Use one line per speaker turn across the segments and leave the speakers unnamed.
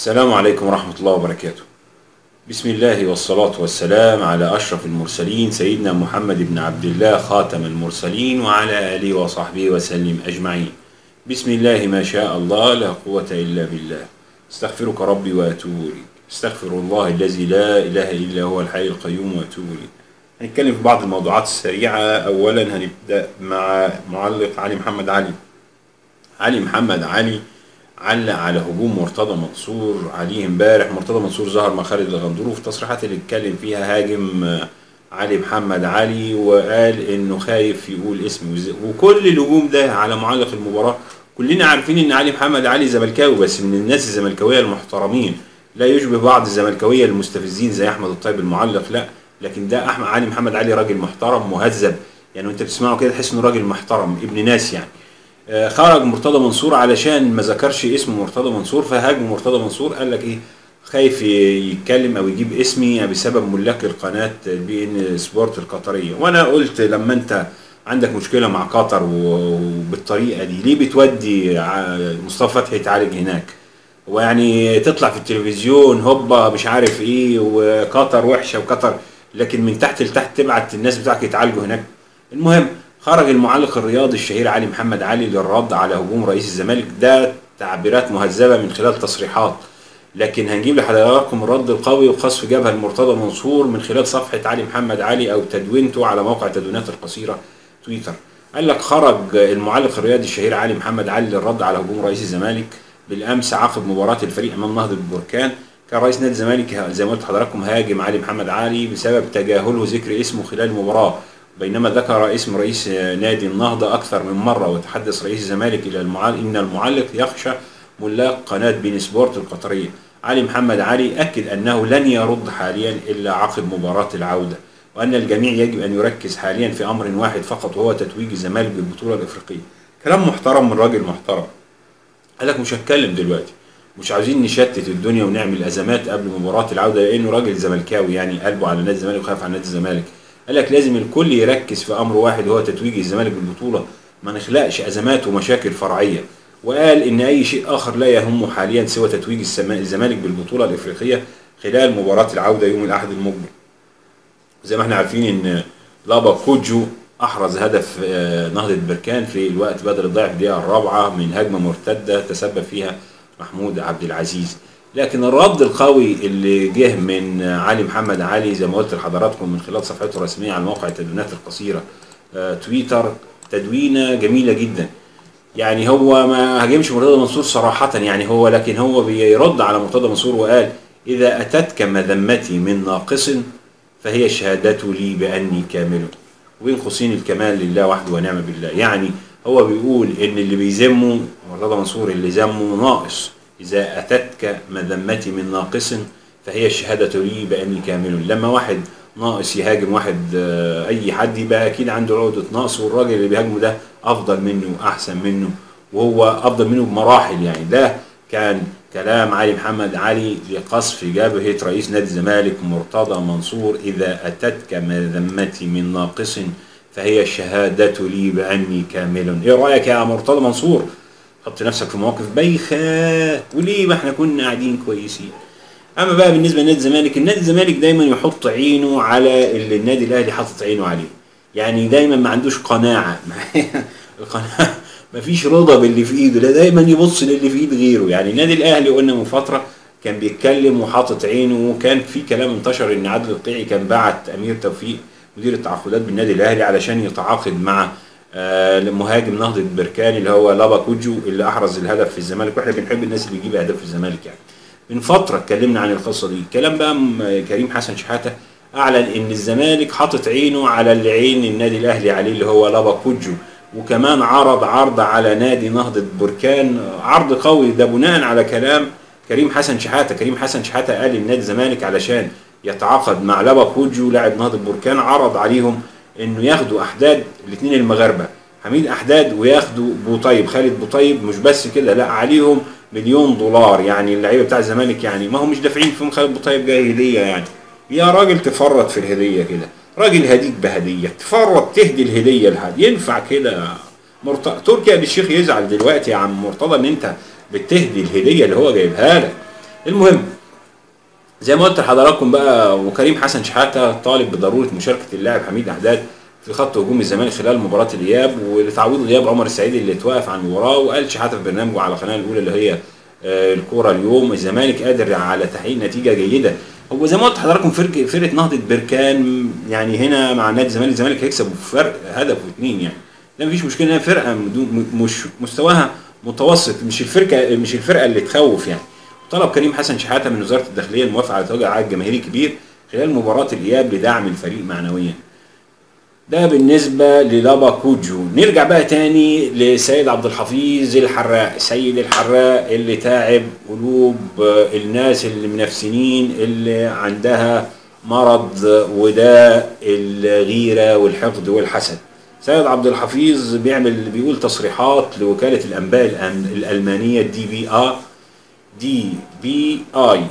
السلام عليكم ورحمة الله وبركاته بسم الله والصلاة والسلام على أشرف المرسلين سيدنا محمد بن عبد الله خاتم المرسلين وعلى آله وصحبه وسلم أجمعين بسم الله ما شاء الله لا قوة إلا بالله استغفرك ربي وأتوب إليك استغفر الله الذي لا إله إلا هو الحي القيوم وأتوب إليه هنتكلم في بعض الموضوعات السريعة أولا هنبدأ مع معلق علي محمد علي علي محمد علي علق على هجوم مرتضى منصور عليه امبارح مرتضى منصور ظهر مع خالد الغندور وفي التصريحات اللي اتكلم فيها هاجم آه، علي محمد علي وقال انه خايف يقول اسمه وز- وكل الهجوم ده على معلق المباراه كلنا عارفين ان علي محمد علي زملكاوي بس من الناس الزملكاويه المحترمين لا يشبه بعض الزملكاويه المستفزين زي احمد الطيب المعلق لا لكن ده احمد علي محمد علي راجل محترم مهذب يعني وانت بتسمعه كده تحس انه راجل محترم ابن ناس يعني آه، خرج مرتضى منصور علشان ما ذكرش اسم مرتضى منصور فهاجم مرتضى منصور قال لك ايه خايف ي- يتكلم او يجيب اسمي بسبب ملاك القناه بي ان سبورت القطريه وانا قلت لما انت عندك مشكله مع قطر و- وبالطريقه دي ليه بتودي ع- مصطفى فتحي يتعالج هناك ويعني تطلع في التلفزيون هوبا مش عارف ايه وقطر وحشه وقطر لكن من تحت لتحت تبعت الناس بتاعك يتعالجوا هناك المهم خرج المعلق الرياضي الشهير علي محمد علي للرد على هجوم رئيس الزمالك ده تعبيرات مهذبه من خلال تصريحات لكن هنجيب لحضراتكم الرد القوي وقصف جبهه لمرتضى منصور من خلال صفحه علي محمد علي او تدوينته على موقع تدوينات القصيره تويتر قال لك خرج المعلق الرياضي الشهير علي محمد علي للرد على هجوم رئيس الزمالك بالامس عقب مباراه الفريق امام نهضه البركان كان رئيس نادي الزمالك زي ما قلت لحضراتكم هاجم علي محمد علي بسبب تجاهله ذكر اسمه خلال المباراه بينما ذكر اسم رئيس نادي النهضه اكثر من مره وتحدث رئيس الزمالك الى المعلق ان المعلق يخشى ملاك قناه بين سبورت القطريه علي محمد علي اكد انه لن يرد حاليا الا عقب مباراه العوده وان الجميع يجب ان يركز حاليا في امر واحد فقط وهو تتويج الزمالك بالبطوله الافريقيه كلام محترم من راجل محترم قال لك مش هتكلم دلوقتي مش عاوزين نشتت الدنيا ونعمل ازمات قبل مباراه العوده لانه راجل زملكاوي يعني قلبه على نادي الزمالك وخايف على نادي الزمالك قال لك لازم الكل يركز في امر واحد وهو تتويج الزمالك بالبطوله ما نخلقش ازمات ومشاكل فرعيه وقال ان اي شيء اخر لا يهمه حاليا سوى تتويج السما- الزمالك بالبطوله الافريقيه خلال مباراه العوده يوم الاحد المقبل زي ما احنا عارفين ان لابا كوجو احرز هدف آه، نهضه بركان في الوقت بدل الضيع في الدقيقه الرابعه من هجمه مرتده تسبب فيها محمود عبد العزيز لكن الرد القوي اللي جه من آه، علي محمد علي زي ما قلت لحضراتكم من خلال صفحته الرسميه على موقع التدوينات القصيره آه، تويتر تدوينه جميله جدا يعني هو ما هاجمش مرتضى منصور صراحة يعني هو لكن هو بيرد على مرتضى منصور وقال إذا أتتك مذمتي من ناقص فهي شهادته لي بأني كامل وبين قوسين الكمال لله وحده ونعم بالله يعني هو بيقول إن اللي بيذمه مرتضى منصور اللي ذمه ناقص إذا أتتك مذمتي من ناقص فهي الشهادة لي بأني كامل لما واحد ناقص يهاجم واحد آه، أي حد يبقى أكيد عنده عقدة نقص والراجل اللي بيهاجمه ده أفضل منه وأحسن منه وهو أفضل منه بمراحل يعني ده كان كلام علي محمد علي لقصف جبهة رئيس نادي الزمالك مرتضى منصور إذا أتتك مذمتي من ناقص فهي الشهادة لي بأني كامل إيه رأيك يا مرتضى منصور حط نفسك في مواقف بايخة وليه ما احنا كنا قاعدين كويسين اما بقى بالنسبه لنادي الزمالك النادي الزمالك دايما يحط عينه على اللي النادي الاهلي حاطط عينه عليه يعني دايما ما عندوش قناعه القناعه ما فيش رضا باللي في ايده لا دايما يبص للي في ايد غيره يعني النادي الاهلي قلنا من فتره كان بيتكلم وحاطط عينه وكان في كلام انتشر ان عادل القيعي كان بعت امير توفيق مدير التعاقدات بالنادي الاهلي علشان يتعاقد مع آه، مهاجم نهضه بركان اللي هو لابا كوجو اللي احرز الهدف في الزمالك واحنا بنحب الناس اللي بيجيب اهداف في الزمالك يعني من فتره اتكلمنا عن القصه دي الكلام بقى م- كريم حسن شحاته اعلن ان الزمالك حاطط عينه على اللي عين النادي الاهلي عليه اللي هو لابا كوجو وكمان عرض عرض على نادي نهضه بركان عرض قوي ده بناء على كلام كريم حسن شحاته كريم حسن شحاته قال لنادي الزمالك علشان يتعاقد مع لابا كوجو لاعب نهضه بركان عرض عليهم انه ياخدوا احداد الاثنين المغاربه حميد احداد وياخدوا بوطيب خالد بوطيب مش بس كده لا عليهم مليون دولار يعني اللعيبه بتاع الزمالك يعني ما هم مش دافعين فيهم خالد بوطيب جاي هديه يعني يا راجل تفرط في الهديه كده راجل هديك بهديه تفرط تهدي الهديه لحد ينفع كده مرت... تركي آل الشيخ يزعل دلوقتي يا عم مرتضى ان انت بتهدي الهديه اللي هو جايبها لك المهم زي ما قلت لحضراتكم بقى وكريم حسن شحاته طالب بضروره مشاركه اللاعب حميد احداد في خط هجوم الزمالك خلال مباراه الاياب ولتعويض غياب عمر السعيد اللي توقف عن المباراه وقال شحاته في برنامجه على القناه الاولى اللي هي آه، الكوره اليوم الزمالك قادر على تحقيق نتيجه جيده هو زي ما قلت لحضراتكم فرقه فرقه نهضه بركان يعني هنا مع نادي الزمالك الزمالك هيكسب بفرق هدف واثنين يعني لا مفيش مشكله انها فرقه مدو- مش مستواها متوسط مش الفرقه مش الفرقه اللي تخوف يعني طلب كريم حسن شحاته من وزاره الداخليه الموافقه على توجه عدد جماهيري كبير خلال مباراه الاياب لدعم الفريق معنويا ده بالنسبة للابا كوجو نرجع بقى تاني لسيد عبد الحفيظ الحراق سيد الحراق اللي تعب قلوب آه، الناس اللي منافسين اللي عندها مرض وده الغيرة والحقد والحسد سيد عبد الحفيظ بيعمل بيقول تصريحات لوكالة الأنباء الأم- الألمانية دي بي آ دي بي اي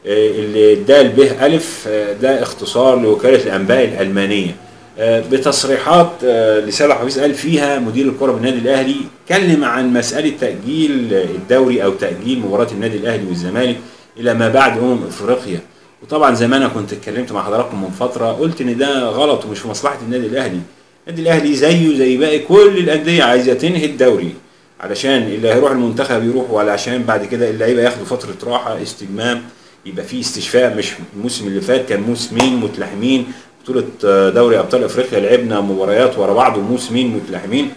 اللي ده ب الف آه، ده اختصار لوكاله الانباء الالمانيه آه، بتصريحات آه، لسيد حفيظ قال فيها مدير الكره بالنادي الاهلي اتكلم عن مساله تاجيل الدوري او تاجيل مباراه النادي الاهلي والزمالك الى ما بعد امم افريقيا وطبعا زي ما انا كنت اتكلمت مع حضراتكم من فتره قلت ان ده غلط ومش في مصلحه النادي الاهلي النادي الاهلي زيه زي باقي كل الانديه عايزه تنهي الدوري علشان اللي هيروح المنتخب يروح ولا عشان بعد كده اللعيبه ياخدوا فتره راحه استجمام يبقى في استشفاء مش الموسم اللي فات كان موسمين متلاحمين بطوله آه، دوري ابطال افريقيا لعبنا مباريات ورا بعض وموسمين متلاحمين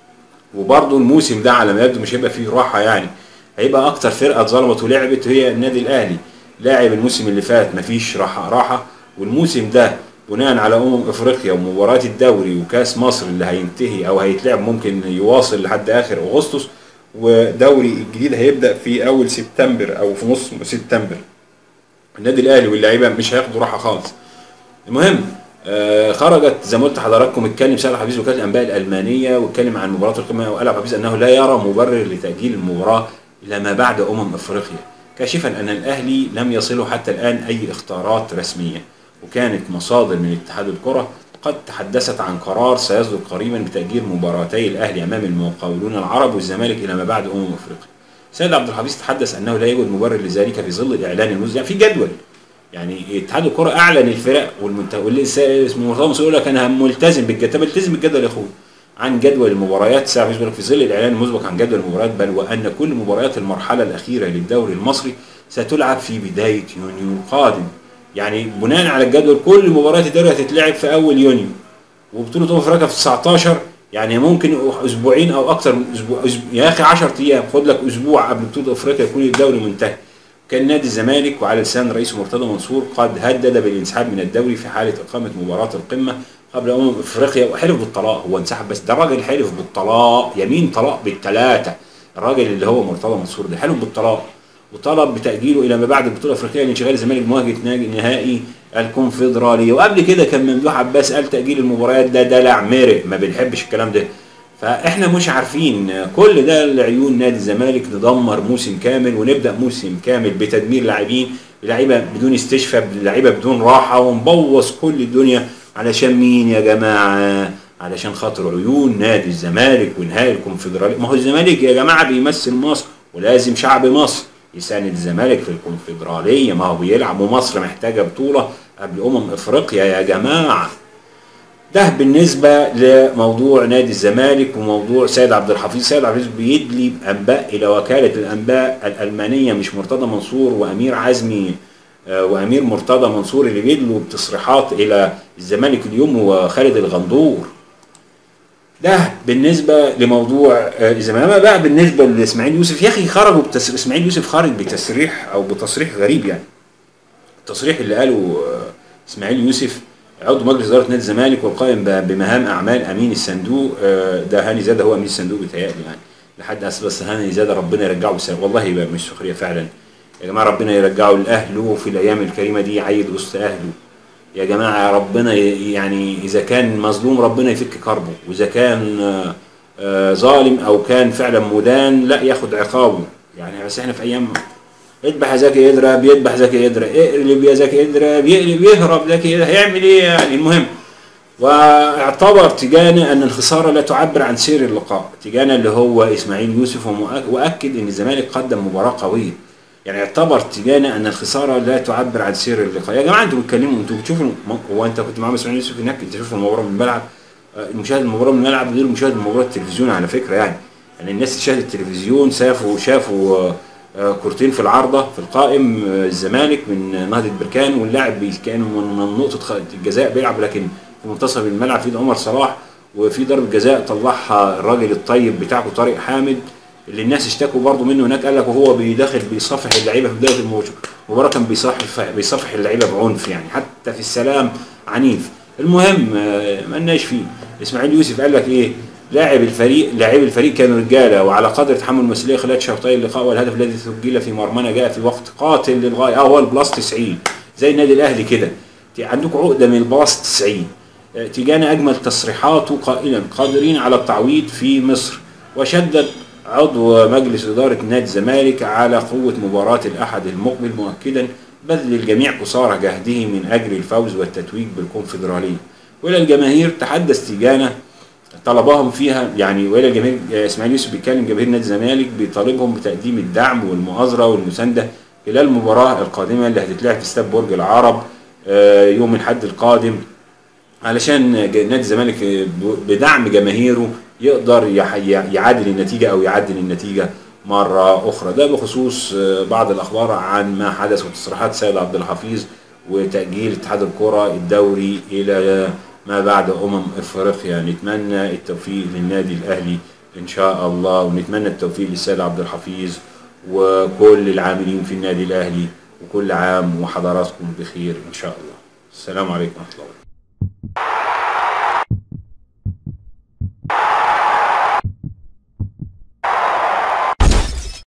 وبرضه الموسم ده على ما يبدو مش هيبقى فيه راحه يعني هيبقى اكتر فرقه اتظلمت ولعبت هي النادي الاهلي لاعب الموسم اللي فات مفيش راحه راحه والموسم ده بناء على امم افريقيا ومباريات الدوري وكاس مصر اللي هينتهي او هيتلعب ممكن يواصل لحد اخر اغسطس ودوري الجديد هيبدا في اول سبتمبر او في نص سبتمبر النادي الاهلي واللعيبه مش هياخدوا راحه خالص المهم آه خرجت زي ما قلت لحضراتكم اتكلم سيد حفيظ وكاله الانباء الالمانيه واتكلم عن مباراه القمه وقال عبد الحفيظ انه لا يرى مبرر لتاجيل المباراه الى ما بعد امم افريقيا كاشفا ان الاهلي لم يصله حتى الان اي اختارات رسميه وكانت مصادر من اتحاد الكره قد تحدثت عن قرار سيصدر قريبا بتاجيل مباراتي الاهلي امام المقاولون العرب والزمالك الى ما بعد امم افريقيا. سيد عبد الحفيظ تحدث انه لا يوجد مبرر لذلك في ظل الاعلان الموزع في جدول يعني اتحاد الكره اعلن الفرق والمنت... واللي اسمه مرتضى منصور يقول لك انا ملتزم بالجدول طب التزم بالجدول يا اخويا عن جدول المباريات ساعة يقول لك في ظل الاعلان المسبق عن جدول المباريات بل وان كل مباريات المرحله الاخيره للدوري المصري ستلعب في بدايه يونيو القادم يعني بناء على الجدول كل مباريات الدوري هتتلعب في اول يونيو وبطوله امم افريقيا في 19 يعني ممكن اسبوعين او اكثر من اسبوع أسبوع يا اخي 10 ايام خد لك اسبوع قبل بطوله افريقيا يكون الدوري منتهي كان نادي الزمالك وعلى لسان رئيسه مرتضى منصور قد هدد بالانسحاب من الدوري في حاله اقامه مباراه القمه قبل امم افريقيا وحلف بالطلاق هو انسحب بس ده الراجل حلف بالطلاق يمين طلاق بالثلاثه الراجل اللي هو مرتضى منصور ده حلف بالطلاق وطلب بتاجيله الى ما بعد البطوله الافريقيه لانشغال الزمالك بمواجهه نهائي الكونفدراليه وقبل كده كان ممدوح عباس قال تاجيل المباريات ده دلع مرق ما بنحبش الكلام ده فاحنا مش عارفين كل ده لعيون نادي الزمالك ندمر موسم كامل ونبدا موسم كامل بتدمير لاعبين لعيبه بدون استشفاء لعيبه بدون راحه ونبوظ كل الدنيا علشان مين يا جماعه علشان خاطر عيون نادي الزمالك ونهائي الكونفدراليه ما هو الزمالك يا جماعه بيمثل مصر ولازم شعب مصر يساند الزمالك في الكونفدراليه ما هو بيلعب ومصر محتاجه بطوله قبل امم افريقيا يا جماعه ده بالنسبة لموضوع نادي الزمالك وموضوع سيد عبد الحفيظ سيد عبد الحفيظ بيدلي أنباء إلى وكالة الأنباء الألمانية مش مرتضى منصور وأمير عزمي وأمير مرتضى منصور اللي بيدلوا بتصريحات إلى الزمالك اليوم هو خالد الغندور ده بالنسبة لموضوع الزمالك بقى بالنسبة لإسماعيل يوسف يا أخي خرجوا بتسريح إسماعيل يوسف خارج بتسريح أو بتصريح غريب يعني التصريح اللي قاله إسماعيل يوسف عضو مجلس اداره نادي الزمالك والقائم بمهام اعمال امين الصندوق ده هاني زاده هو امين الصندوق بيتهيألي يعني لحد اساس بس هاني زاده ربنا يرجعه بالسلامه والله يبقى مش سخريه فعلا يا جماعه ربنا يرجعه لاهله في الايام الكريمه دي يعيد وسط اهله يا جماعه ربنا يعني اذا كان مظلوم ربنا يفك كربه واذا كان ظالم او كان فعلا مدان لا ياخد عقابه يعني بس احنا في ايام اذبح يا زكي يضرب يذبح زكي يضرب اقلب يا زكي يضرب يقلب يهرب زكي يضرب هيعمل ايه يعني المهم واعتبر تيجانا ان الخساره لا تعبر عن سير اللقاء تيجانا اللي هو اسماعيل يوسف واكد ان الزمالك قدم مباراه قويه يعني اعتبر تيجانا ان الخساره لا تعبر عن سير اللقاء يا جماعه انتوا بتتكلموا انتوا بتشوفوا الم- هو انت كنت مع اسماعيل يوسف هناك انت شوف المباراه من الملعب آه، المشاهد المباراه من الملعب غير مشاهد المباراه التلفزيون على فكره يعني يعني الناس اللي شاهدت التلفزيون شافوا شافوا آه، آه، كورتين في العارضه في القائم آه، الزمالك من نهضه بركان واللاعب بي- كان من من نقطه خ- الجزاء بيلعب لكن في منتصف الملعب في ايد عمر صلاح وفي ضربه جزاء طلعها الراجل الطيب بتاعكم طارق حامد اللي الناس اشتكوا برضه منه هناك قال لك وهو بيداخل بيصافح اللعيبه في بدايه المباراه المباراه كان بيصافح بيصافح اللعيبه بعنف يعني حتى في السلام عنيف المهم آه، ما لناش فيه اسماعيل يوسف قال لك ايه لاعب الفريق لاعب الفريق كانوا رجاله وعلى قدر تحمل المسؤوليه خلال شوطي اللقاء والهدف الذي سجل في مرمانا جاء في وقت قاتل للغايه اه هو البلاس 90 زي النادي الاهلي كده عندكم عقده من البلاس 90 آه، تيجانا اجمل تصريحاته قائلا قادرين على التعويض في مصر وشدد عضو مجلس إدارة نادي الزمالك على قوة مباراة الأحد المقبل مؤكدا بذل الجميع قصارى جهده من أجل الفوز والتتويج بالكونفدرالية وإلى الجماهير تحدث تيجانا طلبهم فيها يعني والى الجماهير اسماعيل يوسف بيتكلم جماهير نادي الزمالك بيطالبهم بتقديم الدعم والمؤازره والمسانده خلال المباراه القادمه اللي هتتلعب في استاد برج العرب آه، يوم الاحد القادم علشان ج- نادي الزمالك ب- بدعم جماهيره يقدر يح- يعادل النتيجه او يعدل النتيجه مره اخرى ده بخصوص آه، بعض الاخبار عن ما حدث وتصريحات سيد عبد الحفيظ وتاجيل اتحاد الكره الدوري الى ما بعد امم افريقيا نتمنى التوفيق للنادي الاهلي ان شاء الله ونتمنى التوفيق للسيد عبد الحفيظ وكل العاملين في النادي الاهلي وكل عام وحضراتكم بخير ان شاء الله السلام عليكم ورحمه الله وبركاته